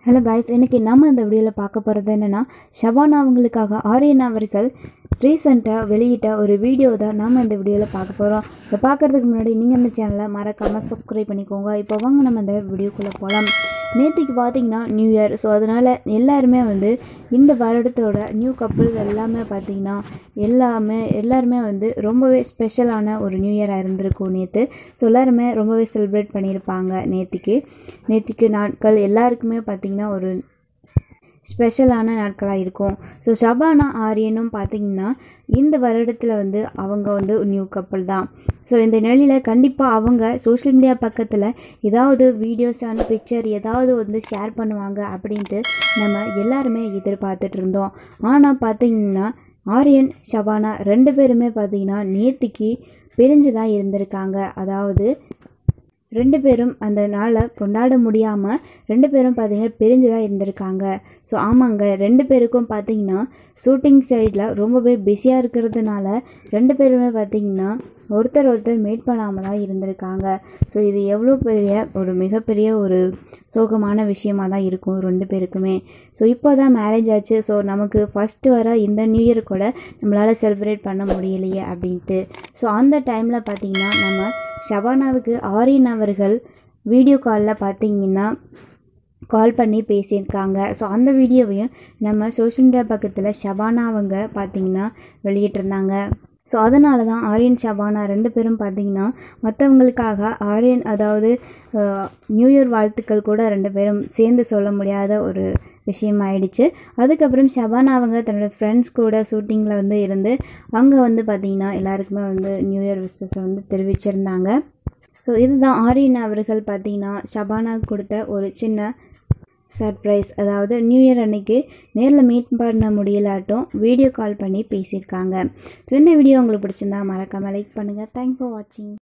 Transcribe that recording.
hello guys இன்னைக்கு நம்ம இந்த வீடியோவில் பார்க்க போகிறது என்னென்னா ஷபானா அவங்களுக்காக ஆரியன் அவர்கள் ரீசெண்டாக வெளியிட்ட ஒரு வீடியோ தான் நம்ம இந்த வீடியோவில் பார்க்க போகிறோம் இதை பார்க்குறதுக்கு முன்னாடி நீங்கள் இந்த சேனலை மறக்காமல் சப்ஸ்கிரைப் பண்ணிக்கோங்க இப்போ வாங்க நம்ம இந்த வீடியோக்குள்ளே போகலாம் நேற்றுக்கு பார்த்தீங்கன்னா நியூ இயர் ஸோ அதனால் எல்லாருமே வந்து இந்த வருடத்தோட நியூ கப்புள்ஸ் எல்லாமே பார்த்தீங்கன்னா எல்லாமே எல்லாருமே வந்து ரொம்பவே ஸ்பெஷலான ஒரு நியூ இயராக இருந்திருக்கும் நேற்று ஸோ எல்லாருமே ரொம்பவே செலிப்ரேட் பண்ணியிருப்பாங்க நேற்றுக்கு நேற்றுக்கு நாட்கள் எல்லாருக்குமே பார்த்திங்கன்னா ஒரு ஸ்பெஷலான நாட்களாக இருக்கும் ஸோ ஷபானா ஆரியனும் பார்த்திங்கன்னா இந்த வருடத்தில் வந்து அவங்க வந்து நியூ கப்பல் தான் ஸோ இந்த நிலையில் கண்டிப்பாக அவங்க சோஷியல் மீடியா பக்கத்தில் ஏதாவது வீடியோஸான பிக்சர் ஏதாவது வந்து ஷேர் பண்ணுவாங்க அப்படின்ட்டு நம்ம எல்லாருமே எதிர்பார்த்துட்டு இருந்தோம் ஆனால் பார்த்திங்கன்னா ஆரியன் ஷபானா ரெண்டு பேருமே பார்த்திங்கன்னா நேத்திக்கு பிரிஞ்சு தான் இருந்திருக்காங்க அதாவது ரெண்டு பேரும் அந்த நாளை கொண்டாட முடியாமல் ரெண்டு பேரும் பார்த்தீங்கன்னா பிரிஞ்சு தான் இருந்திருக்காங்க ஸோ ஆமாங்க ரெண்டு பேருக்கும் பார்த்தீங்கன்னா ஷூட்டிங் சைடில் ரொம்பவே பிஸியாக இருக்கிறதுனால ரெண்டு பேருமே பார்த்தீங்கன்னா ஒருத்தர் ஒருத்தர் மீட் பண்ணாமல் தான் இருந்திருக்காங்க ஸோ இது எவ்வளோ பெரிய ஒரு மிகப்பெரிய ஒரு சோகமான விஷயமாக தான் இருக்கும் ரெண்டு பேருக்குமே ஸோ இப்போ தான் மேரேஜ் ஆச்சு ஸோ நமக்கு ஃபஸ்ட்டு வர இந்த நியூ இயர் கூட நம்மளால் செலிப்ரேட் பண்ண முடியலையே அப்படின்ட்டு ஸோ அந்த டைமில் பார்த்திங்கன்னா நம்ம ஷபானாவுக்கு ஆரியன் அவர்கள் வீடியோ காலில் பார்த்தீங்கன்னா கால் பண்ணி பேசியிருக்காங்க ஸோ அந்த வீடியோவையும் நம்ம சோஷியல் மீடியா பக்கத்தில் ஷபானா அவங்க பார்த்தீங்கன்னா வெளியிட்டிருந்தாங்க ஸோ அதனால தான் ஆரியன் ஷபானா ரெண்டு பேரும் பார்த்தீங்கன்னா மற்றவங்களுக்காக ஆரியன் அதாவது நியூ இயர் வாழ்த்துக்கள் கூட ரெண்டு பேரும் சேர்ந்து சொல்ல முடியாத ஒரு விஷயம் ஆயிடுச்சு அதுக்கப்புறம் ஷபானா அவங்க தன்னோட ஃப்ரெண்ட்ஸ் கூட ஷூட்டிங்கில் வந்து இருந்து அங்கே வந்து பார்த்திங்கன்னா எல்லாருக்குமே வந்து நியூ இயர் விசஸை வந்து தெரிவிச்சிருந்தாங்க ஸோ இதுதான் ஆரியன் அவர்கள் பார்த்தீங்கன்னா ஷபானா கொடுத்த ஒரு சின்ன சர்ப்ரைஸ் அதாவது நியூ இயர் அன்னைக்கு நேரில் மீட் பண்ண முடியலாட்டும் வீடியோ கால் பண்ணி பேசியிருக்காங்க ஸோ இந்த வீடியோ உங்களுக்கு பிடிச்சிருந்தா மறக்காமல் லைக் பண்ணுங்கள் தேங்க் ஃபார் வாட்சிங்